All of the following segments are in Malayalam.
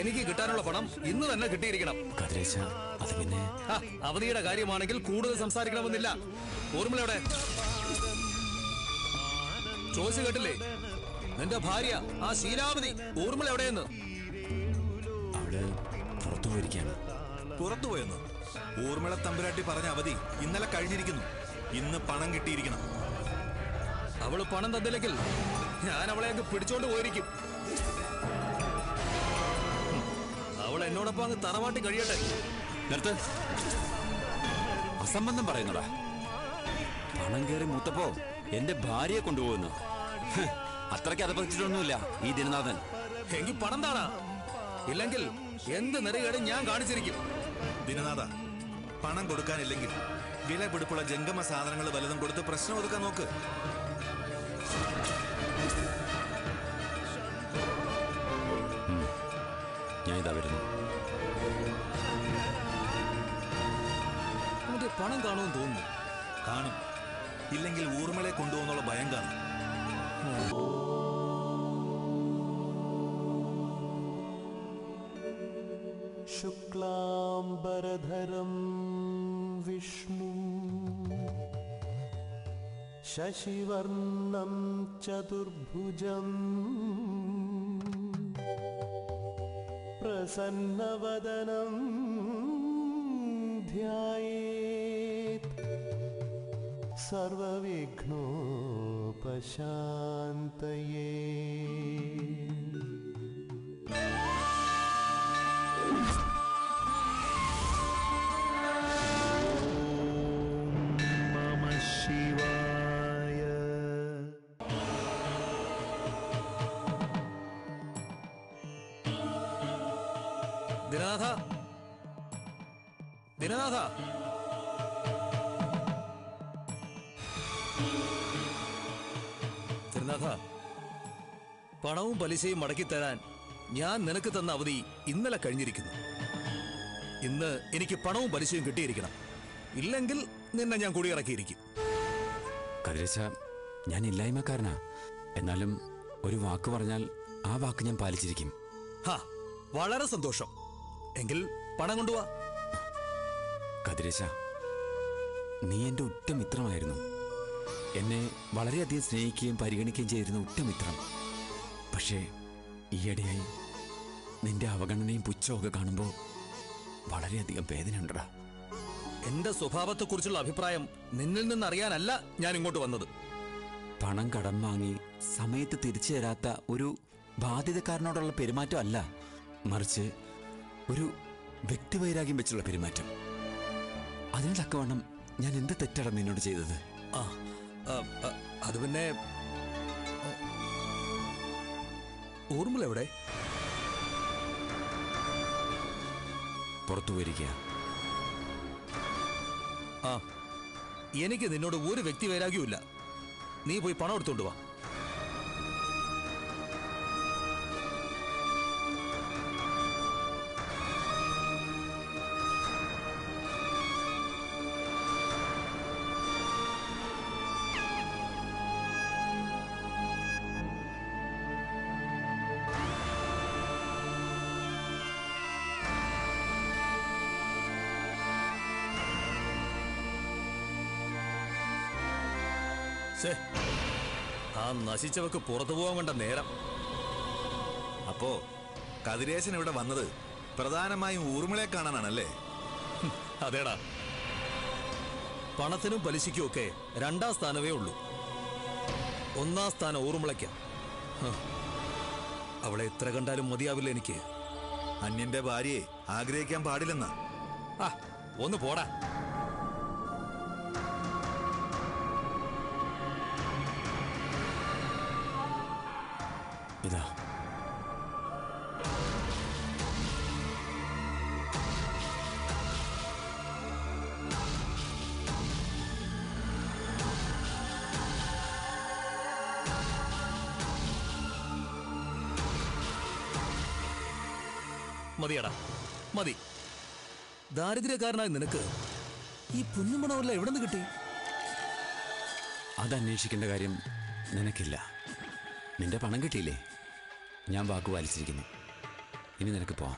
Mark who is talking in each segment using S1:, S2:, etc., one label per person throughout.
S1: എനിക്ക് കിട്ടാനുള്ള പണം ഇന്ന് തന്നെ കിട്ടിയിരിക്കണം
S2: കതിരേശ അത് പിന്നെ
S1: ആ, അവധിയുടെ കാര്യമാണെങ്കിൽ കൂടുതൽ സംസാരിക്കണമെന്നില്ല ഊർമിളയുടെ ചോദിച്ചു കേട്ടില്ലേ നിന്റെ ഭാര്യ ആ ശീലാവതി ഊർമിള എവിടെയെന്ന്
S2: അവള് പുറത്തു പോയിരിക്കാണ്
S3: പുറത്തു പോയെന്ന് ഊർമിള തമ്പുരാട്ടി പറഞ്ഞ അവധി ഇന്നലെ കഴിഞ്ഞിരിക്കുന്നു ഇന്ന് പണം കിട്ടിയിരിക്കണം
S1: അവള് പണം തന്നില്ലെങ്കിൽ ഞാൻ അവളെ അങ്ങ് പിടിച്ചോണ്ട് പോയിരിക്കും ഹും, അവൾ എന്നോടൊപ്പം അങ്ങ് തറവാട്ടി കഴിയട്ടെ
S2: നിർത്ത് അസംബന്ധം പറയുന്നടാ പണം കയറി മൂത്തപ്പോ എന്റെ ഭാര്യയെ കൊണ്ടുപോകുന്നു ഹ്, അത്രയ്ക്ക് അതപ്പതിച്ചിട്ടൊന്നുമില്ല ഈ ദിനനാഥൻ
S1: എങ്കിൽ പണം താടാ ഇല്ലെങ്കിൽ എന്ത് നെറികേടും ഞാൻ കാണിച്ചിരിക്കും
S3: ദിനനാഥ പണം കൊടുക്കാനില്ലെങ്കിൽ വില പിടിപ്പുള്ള ജംഗമ സാധനങ്ങൾ വല്ലതും കൊടുത്ത് പ്രശ്നം ഒതുക്കാൻ നോക്ക്
S2: ഞാൻ ഇതാ വരുന്നു
S1: അവന്റെ പണം കാണുമെന്ന് തോന്നുന്നു
S3: കാണും ഇല്ലെങ്കിൽ ഊർമിളയെ കൊണ്ടുപോകുന്നുള്ള ഭയം കാണും
S4: शुक्लाम्बरधरं विष्णुं शशिवर्णं चतुर्भुजम् प्रसन्नवदनं ध्यायेत् सर्वविघ्नोपशान्तये नमः शिवाय
S1: ദിനനാഥ ദിനനാഥ ദിനനാഥ പണവും പലിശയും മടക്കി തരാൻ ഞാൻ നിനക്ക് തന്ന അവധി ഇന്നലെ കഴിഞ്ഞിരിക്കുന്നു ഇന്ന് എനിക്ക് പണവും പലിശയും കിട്ടിയിരിക്കണം ഇല്ലെങ്കിൽ നിന്നെ ഞാൻ കുടിയിറക്കിയിരിക്കും
S2: കതിരേശ ഞാൻ ഇല്ലായ്മക്കാരനാ എന്നാലും ഒരു വാക്ക് പറഞ്ഞാൽ ആ വാക്ക് ഞാൻ പാലിച്ചിരിക്കും
S1: ഹാ വളരെ സന്തോഷം എങ്കിൽ പണം കൊണ്ടുവാ
S2: കതിരേശ നീ എൻ്റെ ഉറ്റ മിത്രമായിരുന്നു എന്നെ വളരെയധികം സ്നേഹിക്കുകയും പരിഗണിക്കുകയും ചെയ്തിരുന്ന ഉറ്റ മിത്രം പക്ഷേ ഈയിടെയായി നിന്റെ അവഗണനയും പുച്ഛവും ഒക്കെ കാണുമ്പോൾ വളരെയധികം വേദനയുണ്ടടാ
S1: എന്റെ സ്വഭാവത്തെക്കുറിച്ചുള്ള അഭിപ്രായം നിന്നിൽ നിന്ന് അറിയാനല്ല ഞാൻ ഇങ്ങോട്ട് വന്നത്
S2: പണം കടം വാങ്ങി സമയത്ത് തിരിച്ചു തരാത്ത ഒരു ബാധ്യതക്കാരനോടുള്ള പെരുമാറ്റം അല്ല മറിച്ച് ഒരു വ്യക്തിവൈരാഗ്യം വെച്ചുള്ള പെരുമാറ്റം അതിന് തക്കവണ്ണം ഞാൻ എന്ത് തെറ്റാണ് നിന്നോട് ചെയ്തത്
S1: ആ ആ, ആ, അത് പിന്നെ ഊർമിള എവിടെ
S2: പുറത്തു പോയിരിക്കുക
S1: ആ എനിക്ക് നിന്നോട് ഒരു വ്യക്തി വൈരാഗ്യമില്ല നീ പോയി പണം എടുത്തോണ്ട് വാ ശ്ശേ, ആ നശിച്ചവക്ക് പുറത്തു പോകാൻ കണ്ട നേരം
S3: അപ്പോ കതിരേശൻ ഇവിടെ വന്നത് പ്രധാനമായും ഊർമിളയെ കാണാനാണല്ലേ
S1: അതേടാ പണത്തിനും പലിശയ്ക്കും ഒക്കെ രണ്ടാം സ്ഥാനമേ ഉള്ളൂ ഒന്നാം സ്ഥാനം ഊർമിളയ്ക്ക അവളെ എത്ര കണ്ടാലും മതിയാവില്ല എനിക്ക്
S3: അന്യന്റെ ഭാര്യയെ ആഗ്രഹിക്കാൻ പാടില്ലെന്നാ
S1: ആ ഒന്ന് പോടാ
S2: ഇതാ
S1: മതിയടാ മതി ദാരിദ്ര്യക്കാരനായ നിനക്ക് ഈ പൊന്നുമണമല്ല എവിടെ നിന്ന് കിട്ടി
S2: അത് അന്വേഷിക്കേണ്ട കാര്യം നിനക്കില്ല നിന്റെ പണം കിട്ടിയില്ലേ ഞാൻ വാക്ക് പാലിച്ചിരിക്കുന്നു ഇനി നിനക്ക് പോവാം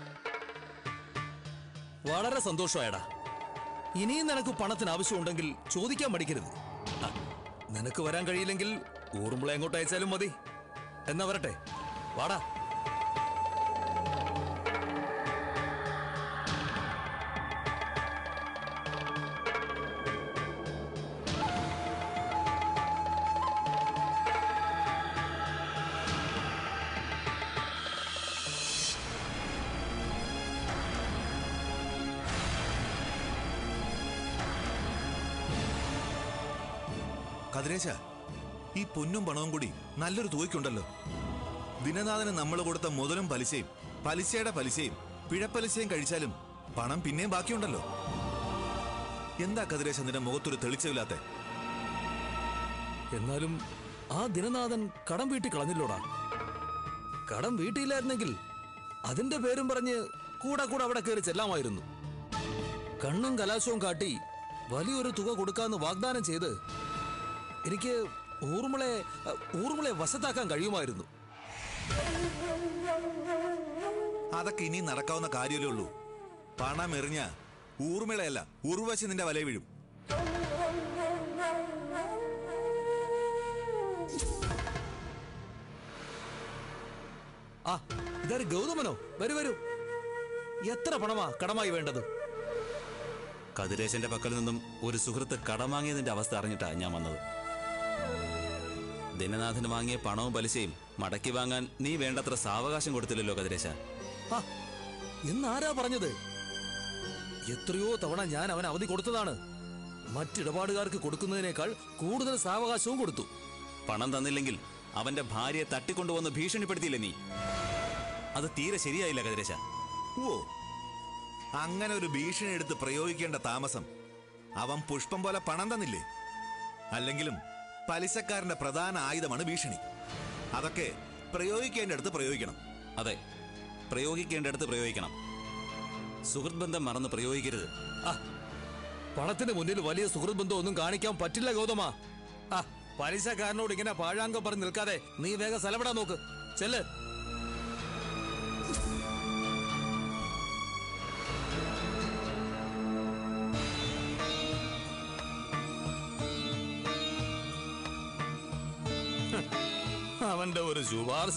S1: വളരെ സന്തോഷമായടാ ഇനിയും നിനക്ക് പണത്തിന് ആവശ്യമുണ്ടെങ്കിൽ ചോദിക്കാൻ മടിക്കരുത് ആ, നിനക്ക് വരാൻ കഴിയില്ലെങ്കിൽ ഊറുമ്പളെ എങ്ങോട്ട് അയച്ചാലും മതി എന്നാ വരട്ടെ വാടാ
S3: കതിരേശ ഈ പൊന്നും പണവും കൂടി നല്ലൊരു തുകയ്ക്കുണ്ടല്ലോ ദിനനാഥന് നമ്മൾ കൊടുത്ത മുതലും പലിശയും പലിശയുടെ പലിശയും പിഴപ്പലിശയും കഴിച്ചാലും പണം പിന്നെയും ബാക്കിയുണ്ടല്ലോ എന്താ കതിരേശ നിന്റെ മുഖത്തൊരു തെളിച്ചമില്ലാത്ത
S1: എന്നാലും ആ ദിനനാഥൻ കടം വീട്ടി കളഞ്ഞില്ലോടാ കടം വീട്ടിയില്ലായിരുന്നെങ്കിൽ അതിന്റെ പേരും പറഞ്ഞ് കൂടെ കൂടെ അവിടെ കയറി ചെല്ലാമായിരുന്നു കണ്ണും കലാശവും കാട്ടി വലിയൊരു തുക കൊടുക്കാന്ന് വാഗ്ദാനം ചെയ്ത് എനിക്ക് ഊർമിളെ ഊർമിളെ വശത്താക്കാൻ കഴിയുമായിരുന്നു
S3: അതൊക്കെ ഇനി നടക്കാവുന്ന കാര്യമല്ലേ ഉള്ളൂ പണം എറിഞ്ഞ ഊർമിളയല്ല ഉർവശി നിന്റെ വലയ വീഴും
S1: ആ ഇതൊരു ഗൗതമനോ വരൂ വരൂ എത്ര പണമാ കടമായി വേണ്ടത്
S5: കതിരേശന്റെ പക്കൽ നിന്നും ഒരു സുഹൃത്ത് കടം വാങ്ങിയതിന്റെ അവസ്ഥ അറിഞ്ഞിട്ടാ ഞാൻ വന്നത് ദിനനാഥന് വാങ്ങിയ പണവും പലിശയും മടക്കി വാങ്ങാൻ നീ വേണ്ടത്ര സാവകാശം കൊടുത്തില്ലല്ലോ കതിരേശ
S1: ആ എന്നാരാ പറഞ്ഞത് എത്രയോ തവണ ഞാൻ അവൻ അവധി കൊടുത്തതാണ് മറ്റിടപാടുകാർക്ക് കൊടുക്കുന്നതിനേക്കാൾ കൂടുതൽ സാവകാശവും കൊടുത്തു
S5: പണം തന്നില്ലെങ്കിൽ അവന്റെ ഭാര്യയെ തട്ടിക്കൊണ്ടുവന്ന് ഭീഷണിപ്പെടുത്തിയില്ലേ നീ അത് തീരെ ശരിയായില്ല കതിരേശ
S3: ഓ അങ്ങനെ ഒരു ഭീഷണി എടുത്ത് പ്രയോഗിക്കേണ്ട താമസം അവൻ പുഷ്പം പോലെ പണം തന്നില്ലേ അല്ലെങ്കിലും പലിശക്കാരന്റെ പ്രധാന ആയുധമാണ് ഭീഷണി അതൊക്കെ പ്രയോഗിക്കേണ്ടടുത്ത് പ്രയോഗിക്കണം
S5: അതെ പ്രയോഗിക്കേണ്ടടുത്ത് പ്രയോഗിക്കണം സുഹൃത്ത് ബന്ധം മറന്ന് പ്രയോഗിക്കരുത്
S1: ആ പണത്തിന് മുന്നിൽ വലിയ സുഹൃത്ത് ബന്ധം ഒന്നും കാണിക്കാൻ പറ്റില്ല ഗൗതമ ആ പലിശക്കാരനോട് ഇങ്ങനെ പാഴാങ്കം പറഞ്ഞ് നിൽക്കാതെ നീ വേഗം സ്ഥലപ്പെടാൻ നോക്ക് ചെല്ല് അവന്റെ ഒരു ശുപാർശ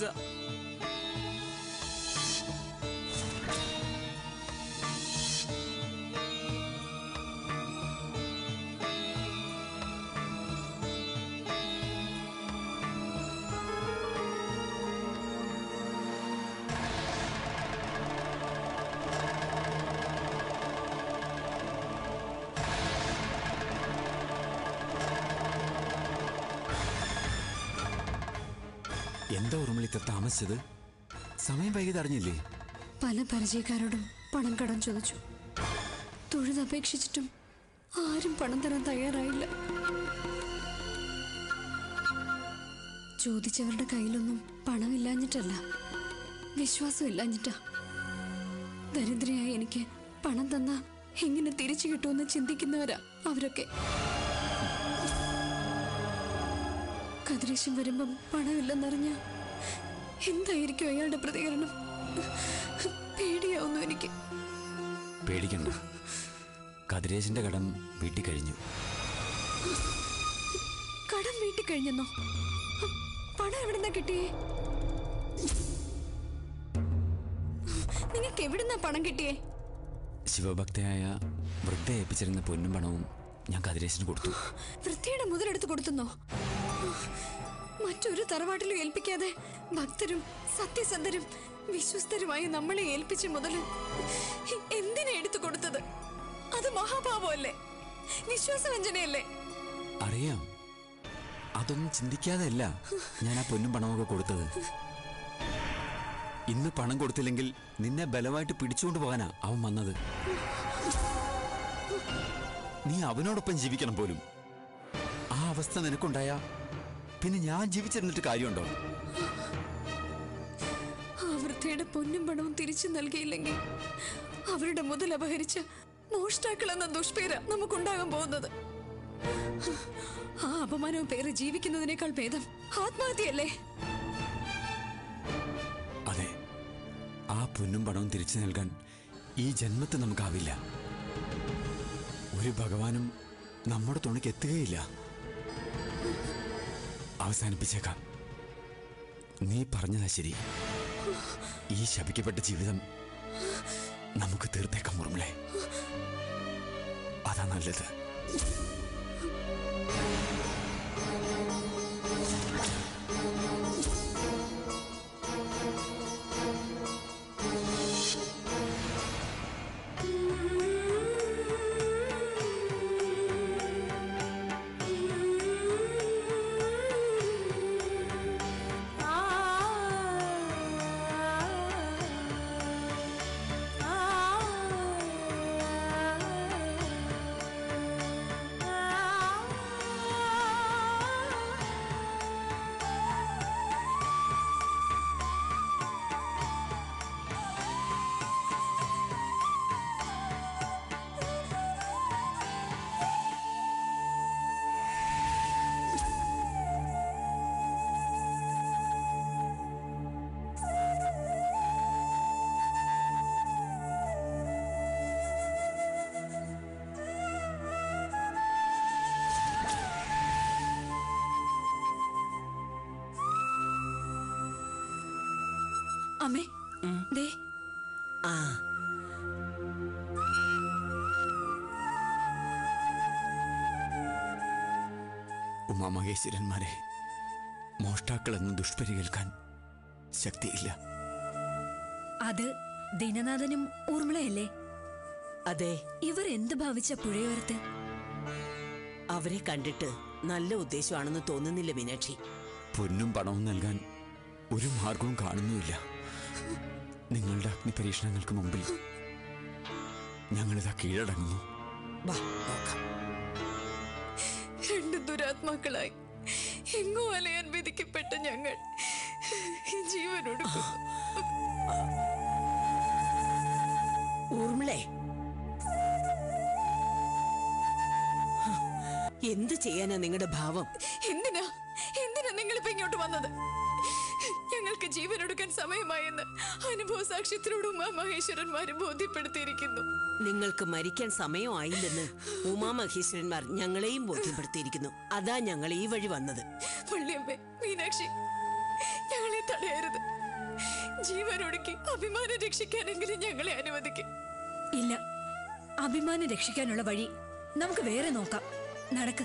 S2: എന്താ ഉറുമിളി ഇത്ര താമസിച്ചത് സമയം വൈകിയത് അറിഞ്ഞില്ലേ
S6: പല പരിചയക്കാരോടും പണം കടം ചോദിച്ചു തൊഴിലപേക്ഷിച്ചിട്ടും ആരും പണം തരാൻ തയ്യാറായില്ല ചോദിച്ചവരുടെ കയ്യിലൊന്നും പണമില്ലാഞ്ഞിട്ടല്ല വിശ്വാസം ഇല്ലാഞ്ഞിട്ടാ ദരിദ്രയായ എനിക്ക് പണം തന്ന എങ്ങനെ തിരിച്ചു കിട്ടുമെന്ന് ചിന്തിക്കുന്നവരാ അവരൊക്കെ കതിരേശം വരുമ്പം പണമില്ലെന്നറിഞ്ഞ എന്തായിരിക്കും അയാളുടെ പ്രതികരണം പേടിയാവുന്നു എനിക്ക്
S2: പേടിക്കണ്ട കതിരേശന്റെ കടം വീട്ടിൽ കഴിഞ്ഞു
S6: കടം വീട്ടിൽ കഴിഞ്ഞെന്നോ പണം എവിടുന്നാ കിട്ടിയേ നിങ്ങൾക്ക് എവിടുന്നാ പണം കിട്ടിയേ
S2: ശിവഭക്തയായ വൃദ്ധ ഏൽപ്പിച്ചിരുന്ന പൊന്നും പണവും ഞാൻ കതിരേശന് കൊടുത്തു
S6: വൃത്തിയുടെ മുതലെടുത്ത് കൊടുത്തുന്നോ മറ്റൊരു തറവാട്ടിലും ഏൽപ്പിക്കാതെ ഭക്തരും സത്യസന്ധരും വിശ്വസ്തരുമായി നമ്മളെ ഏൽപ്പിച്ച മുതല് എന്തിനാ എടുത്തു കൊടുത്തത് അത് മഹാഭാവമല്ലേ വിശ്വാസവഞ്ചനയല്ലേ
S2: അറിയാം അതൊന്നും ചിന്തിക്കാതെയല്ല ഞാൻ ആ പൊന്നും പണമൊക്കെ കൊടുത്തത് ഇന്ന് പണം കൊടുത്തില്ലെങ്കിൽ നിന്നെ ബലമായിട്ട് പിടിച്ചുകൊണ്ട് പോകാനാ അവൻ വന്നത് നീ അവനോടൊപ്പം ജീവിക്കണം പോലും ആ അവസ്ഥ നിനക്കുണ്ടായ പിന്നെ ഞാൻ ജീവിച്ചിരുന്നിട്ട് കാര്യമുണ്ടോ
S6: ആ വൃദ്ധയുടെ പൊന്നും പണവും തിരിച്ചു നൽകിയില്ലെങ്കിൽ അവരുടെ മുതൽ അപഹരിച്ച മോഷ്ടാക്കൾ എന്ന ദുഷ്പേര നമുക്കുണ്ടാകാൻ പോകുന്നത് ആ അപമാനവും പേര് ജീവിക്കുന്നതിനേക്കാൾ ഭേദം ആത്മഹത്യയല്ലേ
S2: അതെ ആ പൊന്നും പണവും തിരിച്ചു നൽകാൻ ഈ ജന്മത്തിൽ നമുക്കാവില്ല ഒരു ഭഗവാനും നമ്മുടെ തുണയ്ക്ക് എത്തുകയില്ല അവസാനിപ്പിച്ചേക്കാം നീ പറഞ്ഞതാ ശരി ഈ ശപിക്കപ്പെട്ട ജീവിതം നമുക്ക് തീർത്തേക്കാം മുറുമളെ അതാ നല്ലത്
S6: അമ്മേ ദേ
S7: ആ
S2: ഉമാമഹേശ്വരന്മാരെ മോഷ്ടാക്കൾ എന്ന് ദുഷ്പരി കേൾക്കാൻ ശക്തിയില്ല
S8: അത് ദിനനാഥനും ഊർമിളയല്ലേ
S7: അതെ
S8: ഇവർ എന്ത് ഭാവിച്ച പുഴയോരത്ത്
S7: അവരെ കണ്ടിട്ട് നല്ല ഉദ്ദേശമാണെന്ന് തോന്നുന്നില്ല മീനാക്ഷി
S2: പൊന്നും പണവും നൽകാൻ ഒരു മാർഗവും കാണുന്നുമില്ല നിങ്ങളുടെ അഗ്നിപരീക്ഷണങ്ങൾക്ക് മുമ്പിൽ ഞങ്ങളിതാ കീഴടങ്ങുന്നു
S7: വാ നോക്കാം
S6: രണ്ട് ദുരാത്മാക്കളായി എങ്ങോ അലയാൻ വിധിക്കപ്പെട്ട ഞങ്ങൾ ജീവനൊടുക്കുന്നു
S7: ഊർമിളേ ഹ, എന്ത് ചെയ്യാനാ നിങ്ങളുടെ ഭാവം
S6: എന്തിനാ എന്തിനാ നിങ്ങളിപ്പോ ഇങ്ങോട്ട് വന്നത് ഞങ്ങൾക്ക് ജീവനൊടുക്കാൻ സമയമായെന്ന് അനുഭവ സാക്ഷ്യത്തിലൂടെ ഉമാമഹേശ്വരന്മാര് ബോധ്യപ്പെടുത്തിയിരിക്കുന്നു
S7: നിങ്ങൾക്ക് മരിക്കാൻ സമയമായില്ലെന്ന് ഉമാമഹേശ്വരന്മാർ ഞങ്ങളെയും ബോധ്യപ്പെടുത്തിയിരിക്കുന്നു അതാ ഞങ്ങൾ ഈ വഴി വന്നത്
S6: പള്ളിയമ്മേ മീനാക്ഷി ഞങ്ങളെ തടയരുത് ജീവനൊടുക്കി അഭിമാനം രക്ഷിക്കാനെങ്കിലും ഞങ്ങളെ അനുവദിക്കും
S8: ഇല്ല അഭിമാനം രക്ഷിക്കാനുള്ള വഴി നമുക്ക് വേറെ നോക്കാം നടക്ക്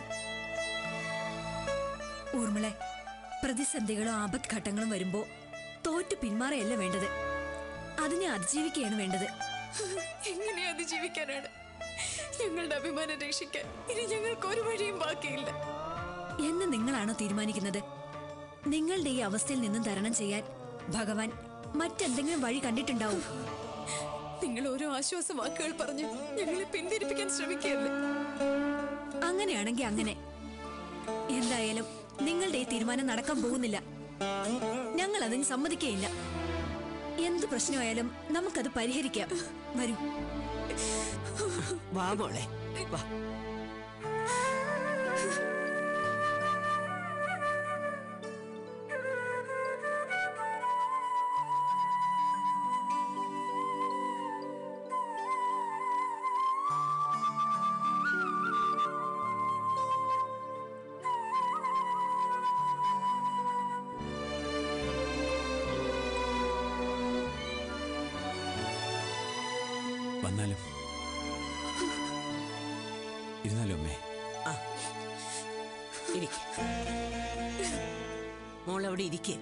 S8: ഊർമിളെ പ്രതിസന്ധികളും ആപത്ഘട്ടങ്ങളും വരുമ്പോ തോറ്റു പിന്മാറയല്ല വേണ്ടത് അതിനെ അതിജീവിക്കുകയാണ് വേണ്ടത്
S6: എങ്ങനെ അതിജീവിക്കാനാണ് ഞങ്ങളുടെ അഭിമാനം രക്ഷിക്കാൻ ഇനി ഞങ്ങൾക്ക് ഒരു വഴിയും ബാക്കിയില്ല
S8: എന്ന് നിങ്ങളാണോ തീരുമാനിക്കുന്നത് നിങ്ങളുടെ ഈ അവസ്ഥയിൽ നിന്നും തരണം ചെയ്യാൻ ഭഗവാൻ മറ്റെന്തെങ്കിലും വഴി കണ്ടിട്ടുണ്ടാവും
S6: നിങ്ങൾ ഓരോ ആശ്വാസ വാക്കുകൾ പറഞ്ഞ് ഞങ്ങളെ പിന്തിരിപ്പിക്കാൻ ശ്രമിക്കുകയല്ലേ
S8: അങ്ങനെയാണെങ്കിൽ അങ്ങനെ എന്തായാലും നിങ്ങളുടെ ഈ തീരുമാനം നടക്കാൻ പോകുന്നില്ല ഞങ്ങൾ അതിന് സമ്മതിക്കുകയില്ല എന്ത് പ്രശ്നമായാലും നമുക്കത് പരിഹരിക്കാം വരൂ
S7: വാ മോളെ വാ
S2: വന്നാലും ഇരുന്നാലും അമ്മേ
S7: ആ ഇരിക്ക മോളവിടെ ഇരിക്കേ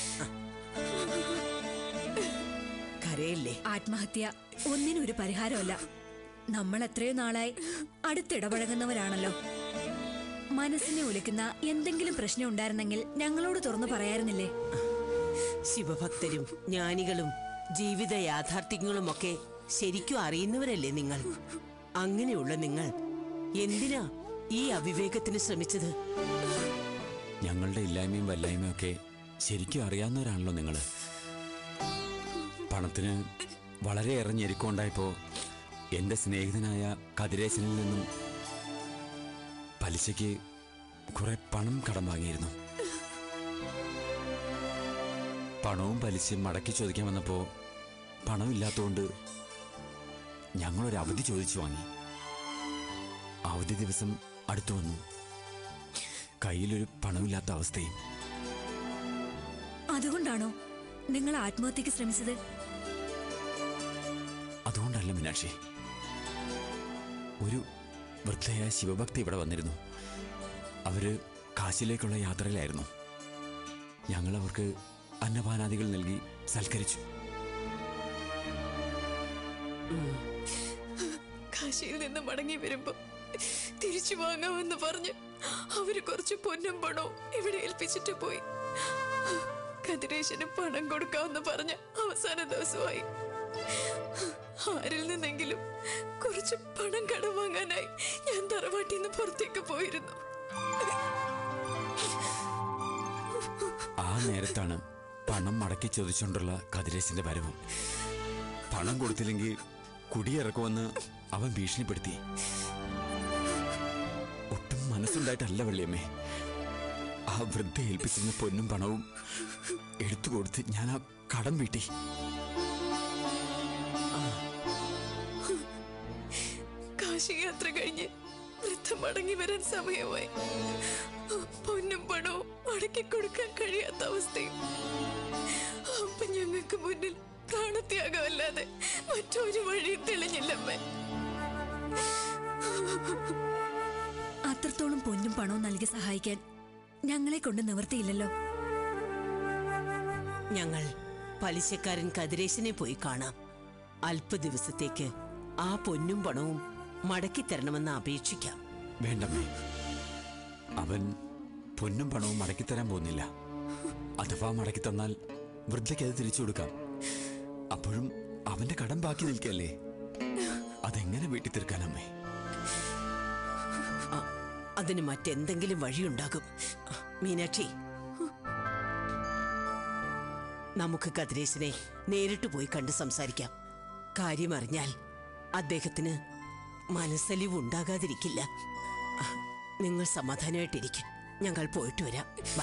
S7: കരയല്ലേ
S8: ആത്മഹത്യ ഒന്നിനും ഒരു പരിഹാരമല്ല നമ്മൾ എത്രയോ നാളായി അടുത്തിടപഴകുന്നവരാണല്ലോ മനസ്സിനെ ഒലിക്കുന്ന എന്തെങ്കിലും പ്രശ്നം ഉണ്ടായിരുന്നെങ്കിൽ ഞങ്ങളോട് തുറന്നു പറയാറുന്നില്ലേ
S7: ശിവഭക്തരും ജ്ഞാനികളും ജീവിത യാഥാർത്ഥ്യങ്ങളുമൊക്കെ ശരിക്കും അറിയുന്നവരല്ലേ നിങ്ങൾ അങ്ങനെയുള്ള നിങ്ങൾ എന്തിനാ ഈ അവിവേകത്തിന് ശ്രമിച്ചത്
S2: ഞങ്ങളുടെ ഇല്ലായ്മയും വല്ലായ്മയും ഒക്കെ ശരിക്കും അറിയാവുന്നവരാണല്ലോ നിങ്ങൾ പണത്തിന് വളരെയേറെ ഞെരുക്കമുണ്ടായപ്പോ എൻ്റെ സ്നേഹിതനായ കതിരേശനിൽ നിന്നും പലിശയ്ക്ക് കുറെ പണം കടം വാങ്ങിയിരുന്നു പണവും പലിശയും മടക്കി ചോദിക്കാൻ വന്നപ്പോ പണമില്ലാത്തതുകൊണ്ട് ഞങ്ങളൊരു അവധി ചോദിച്ചു വാങ്ങി അവധി ദിവസം അടുത്തു വന്നു കയ്യിലൊരു പണമില്ലാത്ത അവസ്ഥയും
S8: അതുകൊണ്ടാണോ നിങ്ങൾ ആത്മഹത്യക്ക് ശ്രമിച്ചത്
S2: അതുകൊണ്ടല്ല മീനാക്ഷി ഒരു വൃദ്ധയായ ശിവഭക്തി ഇവിടെ വന്നിരുന്നു അവര് കാശിലേക്കുള്ള യാത്രയിലായിരുന്നു ഞങ്ങൾ അവർക്ക് അന്നപാനാദികൾ നൽകി സൽക്കരിച്ചു
S6: കാശിയിൽ നിന്ന് മടങ്ങി വരുമ്പോ തിരിച്ചു വാങ്ങാമെന്ന് പറഞ്ഞ് അവര് കുറച്ച് പൊന്നും പണവും ഇവിടെ ഏൽപ്പിച്ചിട്ട് പോയി കതിരേശന് പണം കൊടുക്കാമെന്ന് പറഞ്ഞ അവസാന ദിവസമായി ആരിൽ നിന്നെങ്കിലും കുറച്ച് പണം കടം വാങ്ങാനായി ഞാൻ തറവാട്ടിൽ നിന്ന് പുറത്തേക്ക് പോയിരുന്നു
S2: ആ നേരത്താണ് പണം മടക്കി ചോദിച്ചുകൊണ്ടുള്ള കതിരേശന്റെ വരവ് പണം കൊടുത്തില്ലെങ്കിൽ കുടിയിറക്കുമെന്ന് അവൻ ഭീഷണിപ്പെടുത്തി ഒട്ടും മനസ്സുണ്ടായിട്ടല്ല വള്ളിയമ്മേ ആ വൃദ്ധ ഏൽപ്പിച്ചിരുന്ന പൊന്നും പണവും എടുത്തു കൊടുത്ത് ഞാൻ ആ കടം വീട്ടി
S6: കാശി യാത്ര കഴിഞ്ഞ് വൃദ്ധ മടങ്ങി വരാൻ സമയമായി പൊന്നും പണവും മടക്കി കൊടുക്കാൻ കഴിയാത്ത അവസ്ഥയും അപ്പൊ ഞങ്ങൾക്ക് മുന്നിൽ പ്രാണത്യാഗമല്ലാതെ മറ്റൊരു വഴിയും തെളിഞ്ഞില്ലമ്മേ
S8: അത്രത്തോളം പൊന്നും പണവും നൽകി സഹായിക്കാൻ ഞങ്ങളെ കൊണ്ട് നിവർത്തിയില്ലല്ലോ
S7: ഞങ്ങൾ പലിശക്കാരൻ കതിരേശനെ പോയി കാണാം അല്പ ദിവസത്തേക്ക് ആ പൊന്നും പണവും മടക്കി തരണമെന്ന് അപേക്ഷിക്കാം
S2: വേണ്ടമ്മേ അവൻ പൊന്നും പണവും മടക്കിത്തരാൻ പോകുന്നില്ല അഥവാ മടക്കി തന്നാൽ വൃദ്ധയ്ക്ക് അത് തിരിച്ചു കൊടുക്കാം അപ്പോഴും അവന്റെ കടം ബാക്കി നിൽക്കല്ലേ അതെങ്ങനെ വീട്ടിൽ തീർക്കാനമ്മേ
S7: അ- അതിന് മറ്റെന്തെങ്കിലും വഴിയുണ്ടാകും മീനാക്ഷി നമുക്ക് കതിരേശനെ നേരിട്ട് പോയി കണ്ട് സംസാരിക്കാം കാര്യമറിഞ്ഞാൽ അദ്ദേഹത്തിന് മനസ്സലിവ് ഉണ്ടാകാതിരിക്കില്ല നിങ്ങൾ സമാധാനമായിട്ടിരിക്കും ഞങ്ങൾ പോയിട്ട് വരാം വാ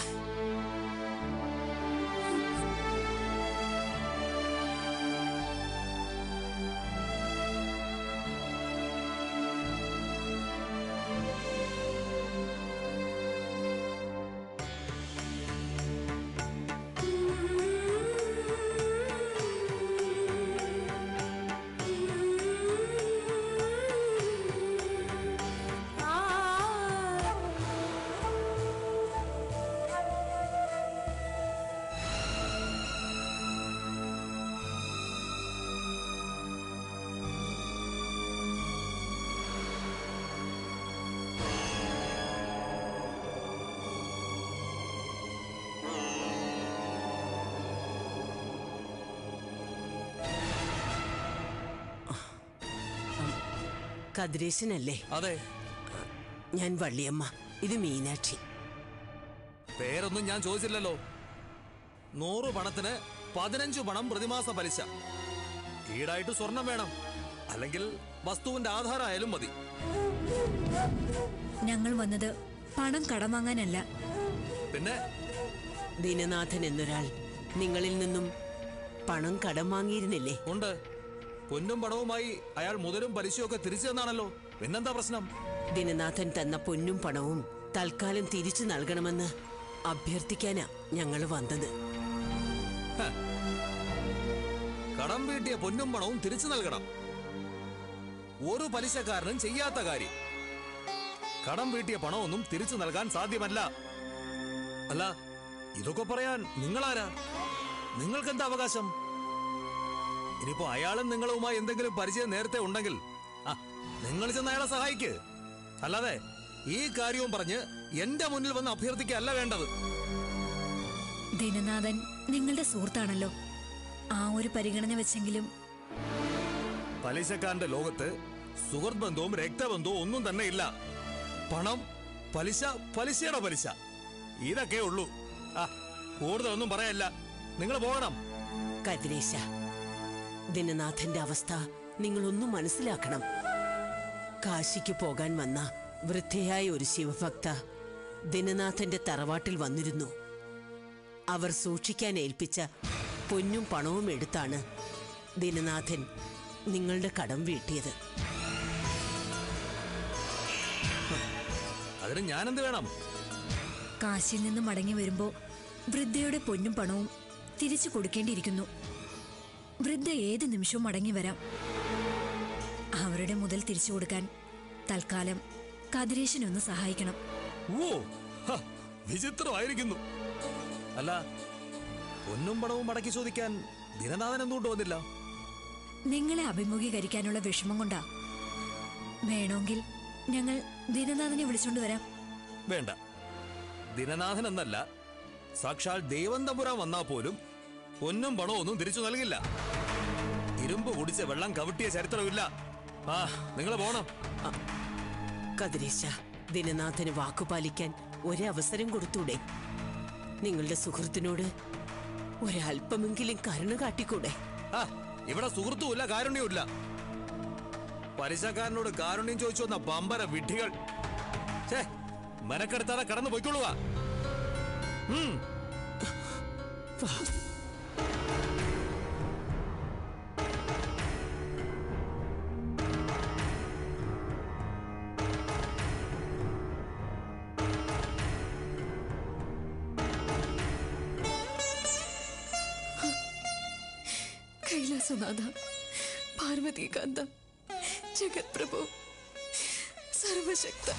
S7: കതിരേശനല്ലേ
S1: അതെ
S7: ഞാൻ വള്ളിയമ്മ ഇത് മീനാക്ഷി
S1: പേരൊന്നും ഞാൻ ചോദിച്ചില്ലല്ലോ നൂറ് പണത്തിന് പതിനഞ്ചു പണം പ്രതിമാസ പലിശ ഈടായിട്ട് സ്വർണം വേണം അല്ലെങ്കിൽ വസ്തുവിന്റെ ആധാരമായാലും മതി
S8: ഞങ്ങൾ വന്നത് പണം കടം വാങ്ങാനല്ല
S1: പിന്നെ
S7: ദീനനാഥൻ എന്നൊരാൾ നിങ്ങളിൽ നിന്നും പണം കടം വാങ്ങിയിരുന്നില്ലേ
S1: ഉണ്ട് പൊന്നും പണവുമായി അയാൾ മുതലും പലിശയും ഒക്കെ തിരിച്ചു തന്നാണല്ലോ പിന്നെന്താ പ്രശ്നം
S7: ദിനനാഥൻ തന്ന പൊന്നും പണവും തൽക്കാലം തിരിച്ചു നൽകണമെന്ന് അഭ്യർത്ഥിക്കാനാ ഞങ്ങൾ വന്നത്
S1: കടം വീട്ടിയ പൊന്നും പണവും തിരിച്ചു നൽകണം ഒരു പലിശക്കാരനും ചെയ്യാത്ത കാര്യം കടം വീട്ടിയ പണമൊന്നും തിരിച്ചു നൽകാൻ സാധ്യമല്ല അല്ല ഇതൊക്കെ പറയാൻ നിങ്ങളാരാ നിങ്ങൾക്കെന്താ അവകാശം ഇനിയിപ്പോ അയാളും നിങ്ങളുമായി എന്തെങ്കിലും പരിചയം നേരത്തെ ഉണ്ടെങ്കിൽ ആ നിങ്ങൾ ചെന്ന് അയാളെ സഹായിക്ക് അല്ലാതെ ഈ കാര്യവും പറഞ്ഞ് എന്റെ മുന്നിൽ വന്ന് അഭ്യർത്ഥിക്കല്ല വേണ്ടത്
S8: ദിനനാഥൻ നിങ്ങളുടെ സുഹൃത്താണല്ലോ ആ ഒരു പരിഗണന വെച്ചെങ്കിലും
S1: പലിശക്കാരന്റെ ലോകത്ത് സുഹൃത്ത് ബന്ധവും രക്തബന്ധവും ഒന്നും തന്നെ ഇല്ല പണം പലിശ പലിശയുടെ പലിശ ഇതൊക്കെ ഉള്ളൂ ആ കൂടുതലൊന്നും പറയല്ല നിങ്ങൾ പോകണം
S7: കതിരേശ ദിനനാഥന്റെ അവസ്ഥ നിങ്ങളൊന്നും മനസ്സിലാക്കണം കാശിക്ക് പോകാൻ വന്ന വൃദ്ധയായ ഒരു ശിവഭക്ത ദിനനാഥന്റെ തറവാട്ടിൽ വന്നിരുന്നു അവർ സൂക്ഷിക്കാൻ ഏൽപ്പിച്ച പൊന്നും പണവും എടുത്താണ് ദിനനാഥൻ നിങ്ങളുടെ കടം വീട്ടിയത്
S1: അതിന് ഞാനെന്ത് വേണം
S8: കാശിൽ നിന്ന് മടങ്ങി വരുമ്പോ വൃദ്ധയുടെ പൊന്നും പണവും തിരിച്ചു കൊടുക്കേണ്ടിയിരിക്കുന്നു വൃദ്ധ ഏത് നിമിഷവും മടങ്ങി വരാം അവരുടെ മുതൽ തിരിച്ചു കൊടുക്കാൻ തൽക്കാലം കതിരേശനൊന്ന് സഹായിക്കണം
S1: ഓ ഹ, വിചിത്രമായിരിക്കുന്നു അല്ല പൊന്നും പണവും മടക്കി ചോദിക്കാൻ ദിനനാഥൻ എന്തുകൊണ്ട് വന്നില്ല
S8: നിങ്ങളെ അഭിമുഖീകരിക്കാനുള്ള വിഷമം കൊണ്ടാ വേണമെങ്കിൽ ഞങ്ങൾ ദിനനാഥനെ വിളിച്ചോണ്ട് വരാം
S1: വേണ്ട ദിനനാഥൻ എന്നല്ല സാക്ഷാൽ ദൈവം തമ്പുരാൻ വന്നാ പോലും പൊന്നും പണവും ഒന്നും തിരിച്ചു നൽകില്ല ഇരുമ്പ് കുടിച്ച വെള്ളം കവിട്ടിയ ചരിത്രമില്ല ആ നിങ്ങൾ പോണം
S7: കതിരേശ ദിനനാഥന് വാക്കുപാലിക്കാൻ ഒരവസരം കൊടുത്തൂടെ നിങ്ങളുടെ സുഹൃത്തിനോട് ഒരല്പമെങ്കിലും കരുണ കാട്ടിക്കൂടെ
S1: ആ ഇവിടെ സുഹൃത്തുമില്ല കാരുണ്യമില്ല പലിശക്കാരനോട് കാരുണ്യം ചോദിച്ചു വന്ന ബമ്പര വിഡ്ഢികൾ ഛേ മെനക്കെടുത്താതെ കടന്നു പോയിക്കൊള്ളുക ഉം
S6: കൈലാസനാഥ പാർവതീകാന്ത ജഗത് പ്രഭു സർവശക്ത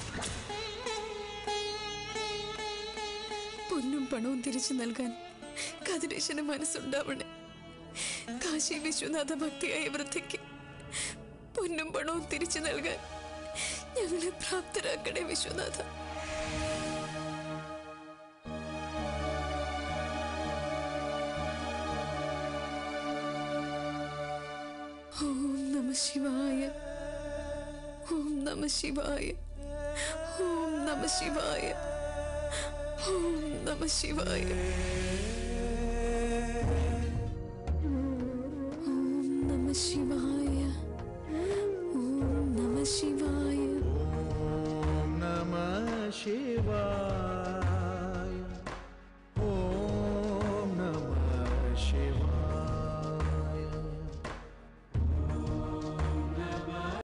S6: പൊന്നും പണവും തിരിച്ചു നൽകാൻ കതിരേശന് മനസ്സുണ്ടാവണേ കാശി വിശ്വനാഥ ഭക്തിയായ വൃദ്ധയ്ക്ക് പൊന്നും പണവും തിരിച്ചു നൽകാൻ ഞങ്ങളെ പ്രാപ്തരാക്കണേ വിശ്വനാഥ ഓം നമ ശിവായ ഓം നമ ശിവായ ഓം നമ ശിവായ ഓം നമ ശിവായ